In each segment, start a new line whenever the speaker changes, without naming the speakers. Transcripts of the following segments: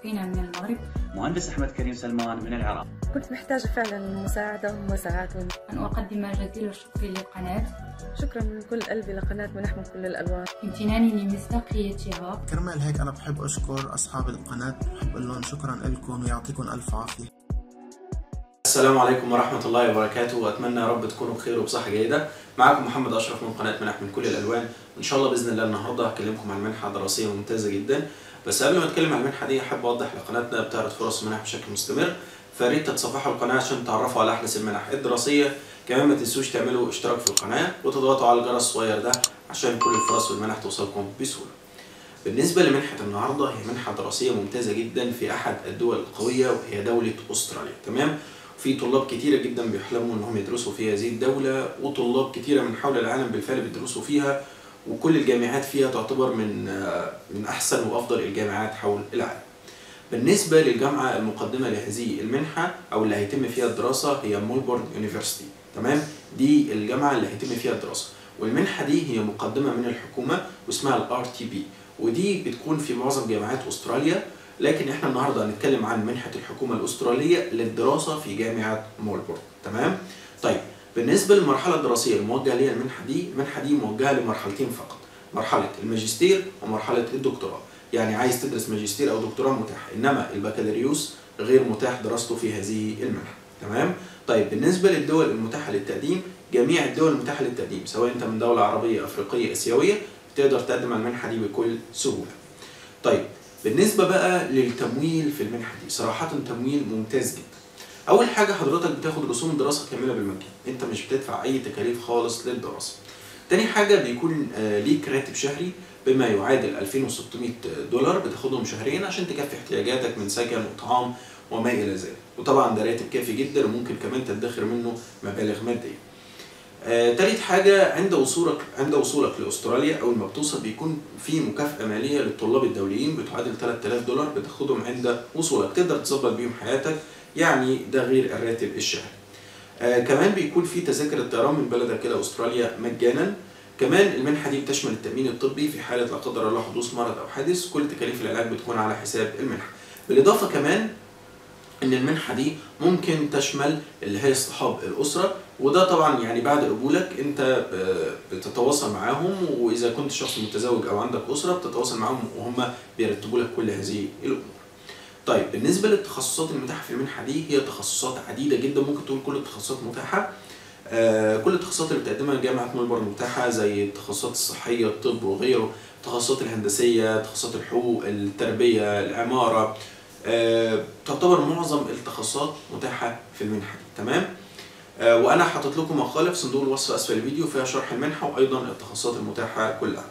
أخينا من المغرب
مهندس أحمد كريم سلمان من العراق
كنت محتاجة فعلا مساعدة ومساعات
أن أقدم جزيل الشكر للقناة
شكرا من كل قلبي لقناة منح من كل الألوان
امتناني لمصداقيتها
كرمال هيك أنا بحب أشكر أصحاب القناة بحب أقول لهم شكرا لكم ويعطيكم ألف عافية
السلام عليكم ورحمة الله وبركاته وأتمنى يا رب تكونوا بخير وبصحة جيدة معكم محمد أشرف من قناة منح من كل الألوان وإن شاء الله بإذن الله النهاردة هكلمكم عن منحة دراسية ممتازة جدا بس قبل ما أتكلم عن المنحة دي أحب أوضح لقناتنا بتعرض فرص منح بشكل مستمر فريت تتصفحوا القناة عشان تعرفوا على أحدث المنح الدراسية كمان ما تنسوش تعملوا اشتراك في القناة وتضغطوا على الجرس الصغير ده عشان كل الفرص والمنح توصلكم بسهولة بالنسبة لمنحة النهاردة هي منحة دراسية ممتازة جدا في أحد الدول القوية وهي دولة أستراليا تمام في طلاب كتيرة جدا بيحلموا انهم يدرسوا في هذه الدولة وطلاب كتيرة من حول العالم بالفعل بيدرسوا فيها وكل الجامعات فيها تعتبر من من احسن وافضل الجامعات حول العالم. بالنسبة للجامعة المقدمة لهذه المنحة او اللي هيتم فيها الدراسة هي مولبورن يونيفرسيتي تمام؟ دي الجامعة اللي هيتم فيها الدراسة والمنحة دي هي مقدمة من الحكومة واسمها الار تي بي ودي بتكون في معظم جامعات استراليا لكن احنا النهارده هنتكلم عن منحه الحكومه الاستراليه للدراسه في جامعه مولبورن تمام طيب بالنسبه للمرحله الدراسيه الموجهه ليها المنحه دي المنحه دي موجهه لمرحلتين فقط مرحله الماجستير ومرحله الدكتوراه يعني عايز تدرس ماجستير او دكتوراه متاح انما البكالوريوس غير متاح دراسته في هذه المنحه تمام طيب بالنسبه للدول المتاحه للتقديم جميع الدول المتاحه للتقديم سواء انت من دوله عربيه افريقيه اسيويه تقدر تقدم على المنحه دي بكل سهوله طيب بالنسبة بقى للتمويل في المنحة دي صراحة تمويل ممتاز جدا أول حاجة حضرتك بتاخد رسوم الدراسة كاملة بالمجان أنت مش بتدفع أي تكاليف خالص للدراسة تاني حاجة بيكون ليك راتب شهري بما يعادل 2600 دولار بتاخدهم شهريا عشان تكفي احتياجاتك من سكن وطعام وما إلى ذلك وطبعا ده راتب كافي جدا وممكن كمان تدخر منه مبالغ مادية آه، تالت حاجة عند وصولك عند وصولك لأستراليا أول ما بتوصل بيكون في مكافأة مالية للطلاب الدوليين بتعادل 3000 دولار بتاخدهم عند وصولك تقدر تظبط بيهم حياتك يعني ده غير الراتب الشهري. آه كمان بيكون في تذاكر الطيران من بلدك إلى أستراليا مجانا. كمان المنحة دي بتشمل التأمين الطبي في حالة لا قدر الله حدوث مرض أو حادث كل تكاليف العلاج بتكون على حساب المنحة. بالإضافة كمان ان المنحه دي ممكن تشمل اللي هي اصطحاب الاسره وده طبعا يعني بعد قبولك انت بتتواصل معاهم واذا كنت شخص متزوج او عندك اسره بتتواصل معاهم وهم بيرتبوا لك كل هذه الامور. طيب بالنسبه للتخصصات المتاحه في المنحه دي هي تخصصات عديده جدا ممكن تقول كل التخصصات متاحه آه كل التخصصات اللي بتقدمها جامعه ملبورن متاحه زي التخصصات الصحيه الطب وغيره التخصصات الهندسيه تخصصات الحقوق التربيه العماره آه، تعتبر معظم التخصصات متاحه في المنحه دي تمام آه، وانا حاطط لكم مقاله في صندوق الوصف اسفل الفيديو فيها شرح المنحه وايضا التخصصات المتاحه كلها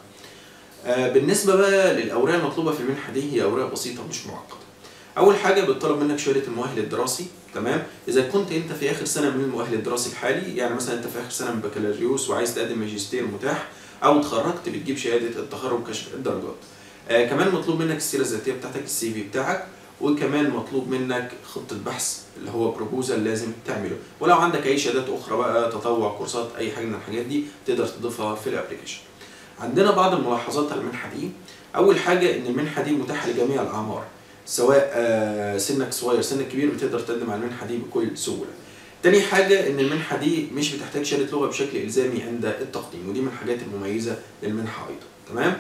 آه، بالنسبه بقى للاوراق المطلوبه في المنحه دي هي اوراق بسيطه مش معقده اول حاجه بيطلب منك شهاده المؤهل الدراسي تمام اذا كنت انت في اخر سنه من المؤهل الدراسي الحالي يعني مثلا انت في اخر سنه من بكالوريوس وعايز تقدم ماجستير متاح او اتخرجت بتجيب شهاده التخرج كشف الدرجات آه كمان مطلوب منك السيره الذاتيه بتاعتك السي في بتاعك وكمان مطلوب منك خطة بحث اللي هو بروبوزال لازم تعمله ولو عندك اي شهادات اخرى بقى تطوع كورسات اي حاجة من الحاجات دي تقدر تضيفها في الابليكيشن عندنا بعض الملاحظات على المنحة دي اول حاجة ان المنحة دي متاحة لجميع الاعمار سواء سنك صغير سنك كبير بتقدر تقدم على المنحة دي بكل سهولة تاني حاجة ان المنحة دي مش بتحتاج شهادة لغة بشكل الزامي عند التقديم ودي من الحاجات المميزة للمنحة ايضا تمام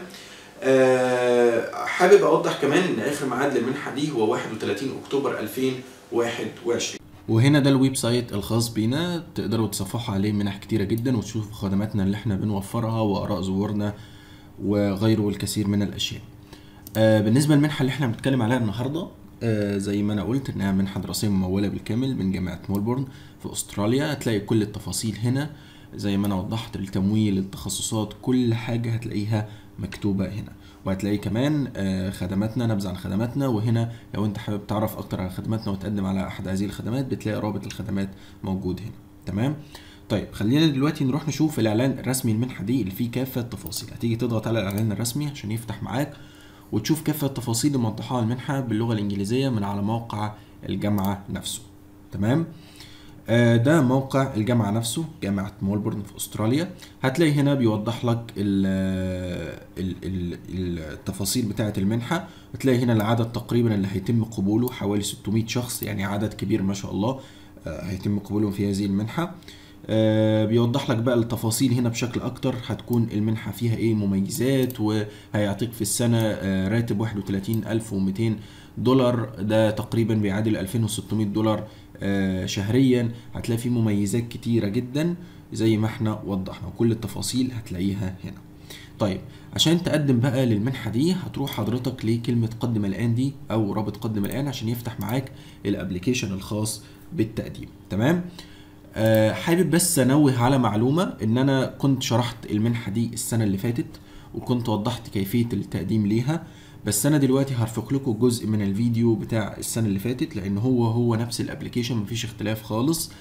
أه حابب اوضح كمان ان اخر ميعاد للمنحه دي هو 31 اكتوبر 2021
وهنا ده الويب سايت الخاص بينا تقدروا تصفحوا عليه منح كتيره جدا وتشوفوا خدماتنا اللي احنا بنوفرها واراء زوارنا وغيره والكثير من الاشياء أه بالنسبه للمنحه اللي احنا بنتكلم عليها النهارده أه زي ما انا قلت انها منحه دراسيه مموله بالكامل من جامعه مولبورن في استراليا هتلاقي كل التفاصيل هنا زي ما انا وضحت التمويل التخصصات كل حاجه هتلاقيها مكتوبة هنا وهتلاقي كمان خدماتنا نبذة عن خدماتنا وهنا لو انت حابب تعرف اكتر عن خدماتنا وتقدم على احد هذه الخدمات بتلاقي رابط الخدمات موجود هنا تمام طيب خلينا دلوقتي نروح نشوف الاعلان الرسمي المنحة دي اللي فيه كافة التفاصيل هتيجي تضغط على الاعلان الرسمي عشان يفتح معاك وتشوف كافة التفاصيل اللي موضحاها المنحة باللغة الانجليزية من على موقع الجامعة نفسه تمام آه، ده موقع الجامعة نفسه جامعة مولبورن في أستراليا هتلاقي هنا بيوضح لك ال ال ال التفاصيل بتاعة المنحة هتلاقي هنا العدد تقريبا اللي هيتم قبوله حوالي 600 شخص يعني عدد كبير ما شاء الله آه، هيتم قبولهم في هذه المنحة آه، بيوضح لك بقى التفاصيل هنا بشكل اكتر هتكون المنحة فيها ايه مميزات وهيعطيك في السنة آه، راتب 31200 دولار ده تقريبا بيعادل 2600 دولار آه، شهريا هتلاقي فيه مميزات كتيرة جدا زي ما احنا وضحنا وكل التفاصيل هتلاقيها هنا طيب عشان تقدم بقى للمنحة دي هتروح حضرتك لكلمة قدم الآن دي أو رابط قدم الآن عشان يفتح معاك الابليكيشن الخاص بالتقديم تمام آه، حابب بس انوه على معلومه ان انا كنت شرحت المنحه دي السنه اللي فاتت وكنت وضحت كيفيه التقديم ليها بس انا دلوقتي هرفق لكم جزء من الفيديو بتاع السنه اللي فاتت لان هو هو نفس الابلكيشن مفيش اختلاف خالص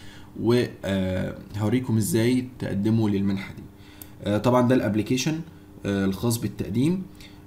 وهوريكم ازاي تقدموا للمنحه دي آه، طبعا ده الابلكيشن آه، الخاص بالتقديم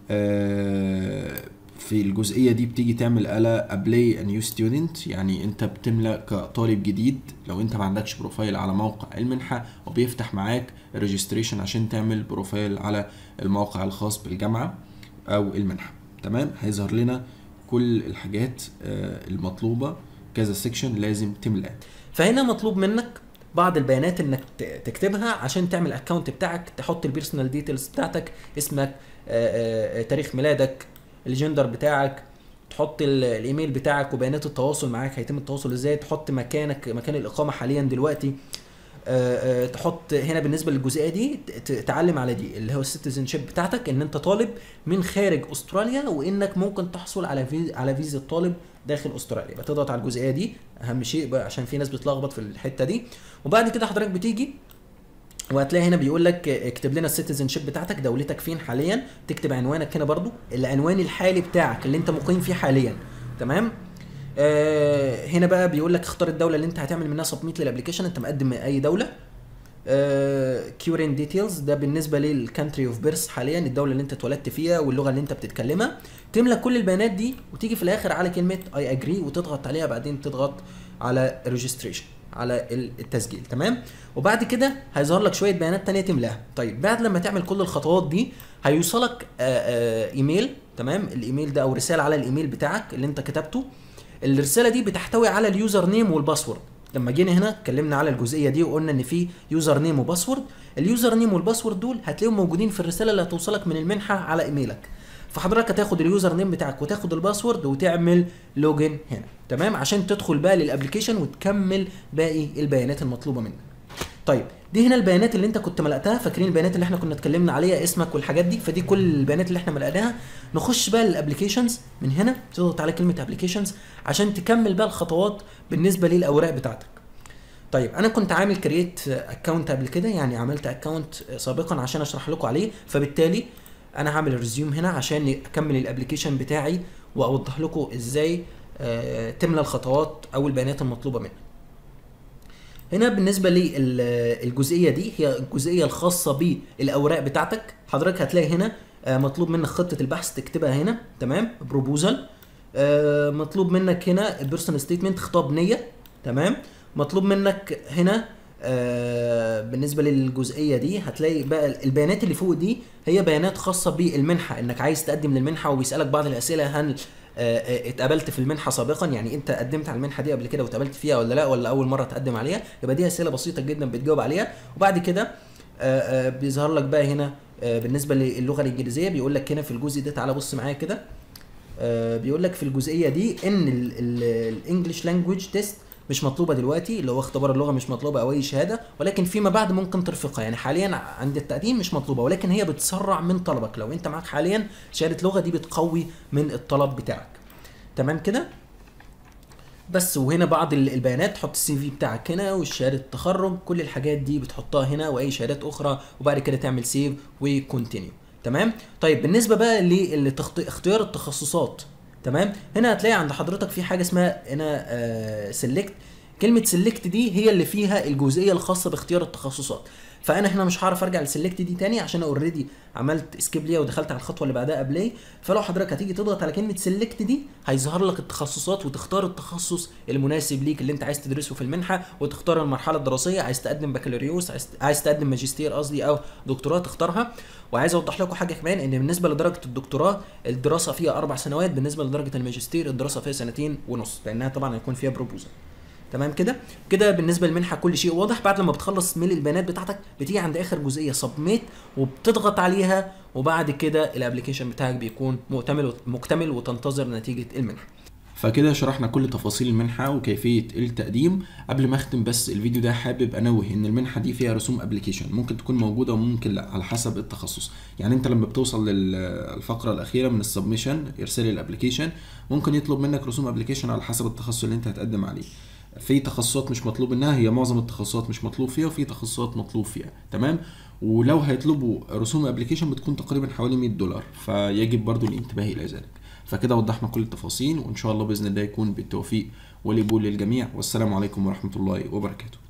آه، في الجزئية دي بتيجي تعمل على ابلاي نيو ستودنت يعني انت بتملى كطالب جديد لو انت ما عندكش بروفايل على موقع المنحة وبيفتح معاك ريجستريشن عشان تعمل بروفايل على الموقع الخاص بالجامعة او المنحة تمام هيظهر لنا كل الحاجات آه، المطلوبة كذا سيكشن لازم تملاه
فهنا مطلوب منك بعض البيانات انك ت- تكتبها عشان تعمل اكونت بتاعك تحط البيرسونال ديتيلز بتاعتك اسمك آه، آه، تاريخ ميلادك الجندر بتاعك تحط ال- الايميل بتاعك وبيانات التواصل معاك هيتم التواصل ازاي تحط مكانك مكان الاقامه حاليا دلوقتي آه، آه، تحط هنا بالنسبه للجزئيه دي ت- ت- تعلم على دي اللي هو السيتيزن شيب بتاعتك ان انت طالب من خارج استراليا وانك ممكن تحصل على في على فيزا طالب داخل استراليا يبقى تضغط على الجزئيه دي اهم شيء بقى عشان في ناس بتلخبط في الحته دي وبعد كده حضرتك بتيجي وهتلاقي هنا بيقول لك اكتب لنا السيتيزن شيب بتاعتك دولتك فين حاليا تكتب عنوانك هنا برضو العنوان الحالي بتاعك اللي انت مقيم فيه حاليا تمام آه هنا بقى بيقول لك اختار الدوله اللي انت هتعمل منها سبميت للابلكيشن انت مقدم من اي دوله كيورين ديتيلز ده بالنسبه للكانتري اوف بيرث حاليا الدوله اللي انت اتولدت فيها واللغه اللي انت بتتكلمها تملى كل البيانات دي وتيجي في الاخر على كلمه اي اجري وتضغط عليها بعدين تضغط على ريجستريشن على ال- التسجيل تمام وبعد كده هيظهر لك شويه بيانات تانية تملاها طيب بعد لما تعمل كل الخطوات دي هيوصلك آه، آه، ايميل تمام الايميل ده او رساله على الايميل بتاعك اللي انت كتبته الرساله دي بتحتوي على اليوزر نيم والباسورد لما جينا هنا اتكلمنا على الجزئيه دي وقلنا ان في يوزر نيم وباسورد اليوزر نيم والباسورد دول هتلاقيهم موجودين في الرساله اللي هتوصلك من المنحه على ايميلك فحضرتك هتاخد اليوزر نيم بتاعك وتاخد الباسورد وتعمل لوجن هنا تمام عشان تدخل بقى للابلكيشن وتكمل باقي البيانات المطلوبه منك طيب دي هنا البيانات اللي انت كنت ملقتها فاكرين البيانات اللي احنا كنا اتكلمنا عليها اسمك والحاجات دي فدي كل البيانات اللي احنا ملقناها نخش بقى للابلكيشنز من هنا تضغط على كلمه ابلكيشنز عشان تكمل بقى الخطوات بالنسبه للاوراق بتاعتك طيب انا كنت عامل كرييت اكونت قبل كده يعني عملت اكونت سابقا عشان اشرح لكم عليه فبالتالي انا هعمل الريزيوم هنا عشان اكمل الابلكيشن بتاعي واوضح لكم ازاي آه، تملى الخطوات او البيانات المطلوبه منك هنا بالنسبه للجزئيه دي هي الجزئيه الخاصه بالاوراق بتاعتك حضرتك هتلاقي هنا آه، مطلوب منك خطه البحث تكتبها هنا تمام بروبوزال مطلوب منك هنا البيرسونال ستيتمنت خطاب نيه تمام مطلوب منك هنا آه، بالنسبه للجزئيه دي هتلاقي بقى البيانات اللي فوق دي هي بيانات خاصه بالمنحه انك عايز تقدم للمنحه وبيسالك بعض الاسئله هل آه، آه، اتقابلت في المنحه سابقا يعني انت قدمت على المنحه دي قبل كده واتقابلت فيها ولا لا ولا اول مره تقدم عليها يبقى دي اسئله بسيطه جدا بتجاوب عليها وبعد كده آه، آه، بيظهر لك بقى هنا آه، بالنسبه للغه الانجليزيه بيقول لك هنا في الجزء ده تعالى بص معايا كده آه، بيقول لك في الجزئيه دي ان الانجلش لانجويج تيست مش مطلوبه دلوقتي اللي هو اختبار اللغه مش مطلوبه او اي شهاده ولكن فيما بعد ممكن ترفقها يعني حاليا عند التقديم مش مطلوبه ولكن هي بتسرع من طلبك لو انت معاك حاليا شهاده لغه دي بتقوي من الطلب بتاعك تمام كده بس وهنا بعض ال- البيانات تحط السي في بتاعك هنا والشهاده التخرج كل الحاجات دي بتحطها هنا واي شهادات اخرى وبعد كده تعمل سيف وكونتينيو تمام طيب بالنسبه بقى لاختيار التخصصات تمام هنا هتلاقي عند حضرتك في حاجه اسمها هنا سيلكت كلمه سيلكت دي هي اللي فيها الجزئيه الخاصه باختيار التخصصات
فانا هنا مش هعرف ارجع للسلكت دي تاني عشان اوريدي عملت اسكيب ليها ودخلت على الخطوه اللي بعدها ابلاي فلو حضرتك هتيجي تضغط على كلمه سلكت دي هيظهر لك التخصصات وتختار التخصص المناسب ليك اللي انت عايز تدرسه في المنحه وتختار المرحله الدراسيه عايز تقدم بكالوريوس عايز عايز تقدم ماجستير قصدي او دكتوراه تختارها وعايز اوضح لكم حاجه كمان ان بالنسبه لدرجه الدكتوراه الدراسه فيها اربع سنوات بالنسبه لدرجه الماجستير الدراسه فيها سنتين ونص لانها طبعا هيكون فيها بروبوزل تمام كده كده بالنسبه للمنحه كل شيء واضح بعد لما بتخلص ميل البيانات بتاعتك بتيجي عند اخر جزئيه سبميت وبتضغط عليها وبعد كده الابلكيشن بتاعك بيكون مكتمل مكتمل وتنتظر نتيجه المنحه
فكده شرحنا كل تفاصيل المنحة وكيفية التقديم قبل ما اختم بس الفيديو ده حابب انوه ان المنحة دي فيها رسوم ابلكيشن ممكن تكون موجودة وممكن لا على حسب التخصص يعني انت لما بتوصل للفقرة الاخيرة من السبمشن ارسال الابلكيشن ممكن يطلب منك رسوم ابلكيشن على حسب التخصص اللي انت هتقدم عليه في تخصصات مش مطلوب منها هي معظم التخصصات مش مطلوب فيها وفي تخصصات مطلوب فيها تمام ولو هيطلبوا رسوم ابلكيشن بتكون تقريبا حوالي 100 دولار فيجب برضو الانتباه الى ذلك فكده وضحنا كل التفاصيل وان شاء الله باذن الله يكون بالتوفيق والقبول للجميع والسلام عليكم ورحمه الله وبركاته